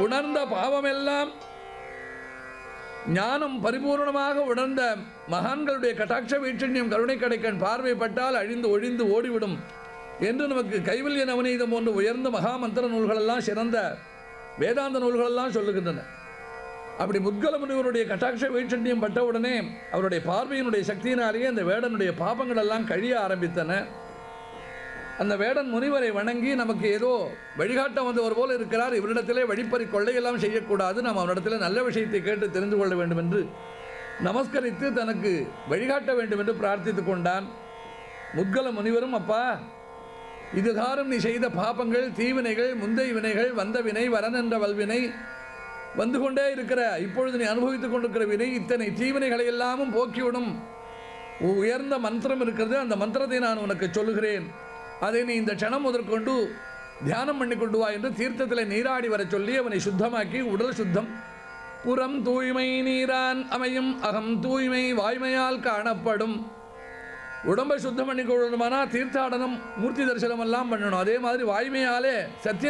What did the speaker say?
உணர்ந்த பாவமெல்லாம் ஞானம் பரிபூர்ணமாக உணர்ந்த மகான்களுடைய கட்டாட்ச வீட்சண்யம் கருணை கடைக்கண் பார்வைப்பட்டால் அழிந்து ஒழிந்து ஓடிவிடும் என்று நமக்கு கைவல்ய நவநீதம் போன்ற உயர்ந்த மகாமந்திர நூல்களெல்லாம் சிறந்த வேதாந்த நூல்களெல்லாம் சொல்லுகின்றன அப்படி முத்கல முனிவருடைய கட்டாட்ச வீட்சண்யம் பட்டவுடனே அவருடைய பார்வையினுடைய சக்தியினாலேயே அந்த வேடனுடைய பாபங்கள் எல்லாம் கழிய ஆரம்பித்தன அந்த வேடன் முனிவரை வணங்கி நமக்கு ஏதோ வழிகாட்ட வந்தவர் போல இருக்கிறார் இவரிடத்திலே வழிப்பறி கொள்ளையெல்லாம் செய்யக்கூடாது நாம் அவரிடத்தில் நல்ல விஷயத்தை கேட்டு தெரிந்து கொள்ள வேண்டும் என்று நமஸ்கரித்து தனக்கு வழிகாட்ட வேண்டும் என்று பிரார்த்தித்துக் கொண்டான் முத்கல முனிவரும் அப்பா இதுகாரும் நீ செய்த பாபங்கள் தீவினைகள் முந்தை வினைகள் வந்த வினை வரன் என்ற வல்வினை வந்து கொண்டே இருக்கிற இப்பொழுது நீ அனுபவித்துக் கொண்டிருக்கிற வினை இத்தனை தீவினைகளை எல்லாமும் போக்கிவிடும் உயர்ந்த மந்திரம் இருக்கிறது அந்த மந்திரத்தை நான் உனக்கு சொல்லுகிறேன் அதை நீ இந்த க்ஷணம் முதற்கொண்டு தியானம் பண்ணி கொண்டு வா என்று தீர்த்தத்தில் நீராடி வர சொல்லி அவனை சுத்தமாக்கி உடல் சுத்தம் புறம் தூய்மை நீரான் அமையும் அகம் தூய்மை வாய்மையால் காணப்படும் உடம்பை சுத்தம் பண்ணி கொள்ளணுமானா தீர்த்தாடனம் மூர்த்தி தரிசனம் எல்லாம் பண்ணணும் அதே மாதிரி வாய்மையாலே சத்திய